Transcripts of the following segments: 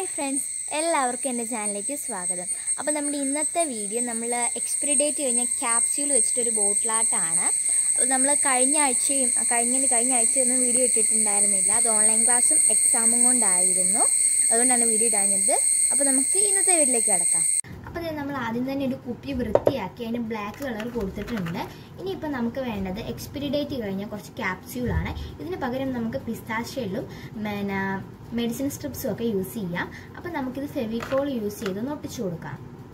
Friends എല്ലാവർക്കും എൻ്റെ ചാനലിലേക്ക് സ്വാഗതം അപ്പോൾ നമ്മുടെ ഇന്നത്തെ വീഡിയോ നമ്മൾ എക്സ്പയറി ഡേറ്റ് കഴിഞ്ഞ ക്യാപ്സ്യൂൾ വെച്ചിട്ടൊരു ബോട്ടിലാട്ടാണ് നമ്മൾ കഴിഞ്ഞ ആഴ്ചയും കഴിഞ്ഞ കഴിഞ്ഞ ആഴ്ചയൊന്നും വീഡിയോ ഇട്ടിട്ടുണ്ടായിരുന്നില്ല അത് ഓൺലൈൻ ക്ലാസ്സും എക്സാമും കൊണ്ടായിരുന്നു അതുകൊണ്ടാണ് വീഡിയോ ഇടാഞ്ഞത് അപ്പോൾ നമുക്ക് ഇന്നത്തെ വീട്ടിലേക്ക് കിടക്കാം അപ്പോൾ ദേ നമ്മൾ ആദ്യം തന്നെ ഒരു കുപ്പി വൃത്തിയാക്കി അതിന് ബ്ലാക്ക് കളർ കൊടുത്തിട്ടുണ്ട് ഇനിയിപ്പോൾ നമുക്ക് വേണ്ടത് എക്സ്പയറി ഡേറ്റ് കഴിഞ്ഞ കുറച്ച് ക്യാപ്സ്യൂളാണ് ഇതിന് പകരം നമുക്ക് പിസ്താഷ്യയിലും പിന്നെ മെഡിസിൻ സ്ട്രിപ്സും ഒക്കെ യൂസ് ചെയ്യാം അപ്പോൾ നമുക്കിത് ഫെവിക്കോൾ യൂസ് ചെയ്ത് ഒന്ന് ഒട്ടിച്ചു കൊടുക്കാം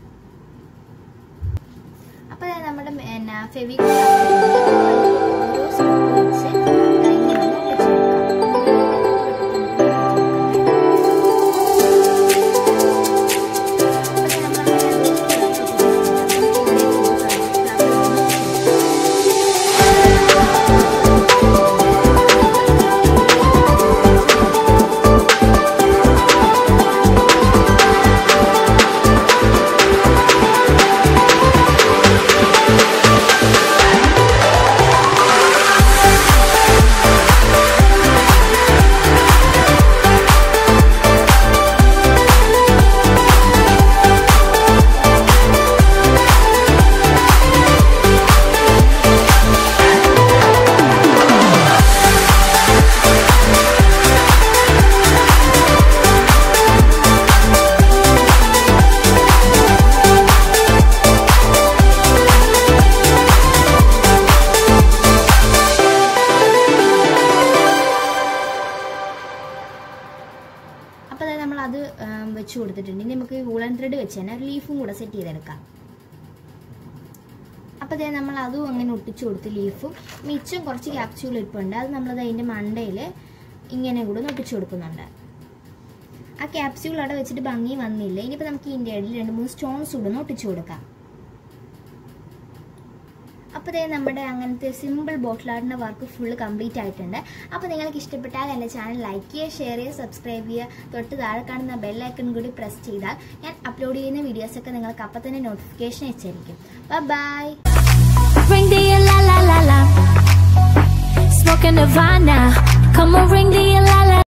അപ്പോൾ ദേ നമ്മുടെ പിന്നെ ഫെവിക്കോൾ ഓരോ സ്ട്രിപ്പ് വെച്ച് ദാ ഇങ്ങനെ ഒന്ന് ഒട്ടിച്ചു അപ്പോൾ അതായത് നമ്മൾ അത് വെച്ച് കൊടുത്തിട്ടുണ്ട് ഇനി നമുക്ക് വൂളൻ ത്രെഡ് വെച്ച് തന്നെ ഒരു ലീഫും കൂടെ സെറ്റ് ചെയ്തെടുക്കാം അപ്പോൾ അതായത് നമ്മൾ അതും അങ്ങനെ ഒട്ടിച്ചു കൊടുത്ത് ലീഫും മിച്ചം കുറച്ച് ക്യാപ്സ്യൂൾ ഇരിപ്പുണ്ട് അത് നമ്മളത് അതിൻ്റെ മണ്ടയിൽ ഇങ്ങനെ കൂടെ ഒന്ന് ഒട്ടിച്ചു കൊടുക്കുന്നുണ്ട് ആ ക്യാപ്സ്യൂൾ അവിടെ വെച്ചിട്ട് ഭംഗി വന്നില്ല ഇനിയിപ്പോൾ നമുക്ക് ഇതിൻ്റെ ഇടയിൽ രണ്ട് മൂന്ന് സ്റ്റോൺസ് കൂടെ ഒന്ന് ഒട്ടിച്ചു കൊടുക്കാം അപ്പോൾ ദേ നമ്മുടെ അങ്ങനത്തെ സിമ്പിൾ ബോട്ടിൽ ആർട്ടിൻ്റെ വർക്ക് ഫുള്ള് കംപ്ലീറ്റ് ആയിട്ടുണ്ട് അപ്പോൾ നിങ്ങൾക്ക് ഇഷ്ടപ്പെട്ടാൽ എൻ്റെ ചാനൽ ലൈക്ക് ചെയ്യുക ഷെയർ ചെയ്യുക സബ്സ്ക്രൈബ് ചെയ്യുക തൊട്ട് താഴെ കാണുന്ന ബെല്ലൈക്കൺ കൂടി പ്രസ് ചെയ്താൽ ഞാൻ അപ്ലോഡ് ചെയ്യുന്ന വീഡിയോസൊക്കെ നിങ്ങൾക്ക് അപ്പം തന്നെ നോട്ടിഫിക്കേഷൻ അയച്ചായിരിക്കും bye Ring the la la la la. Smoking Nirvana. Come on, ring the la la.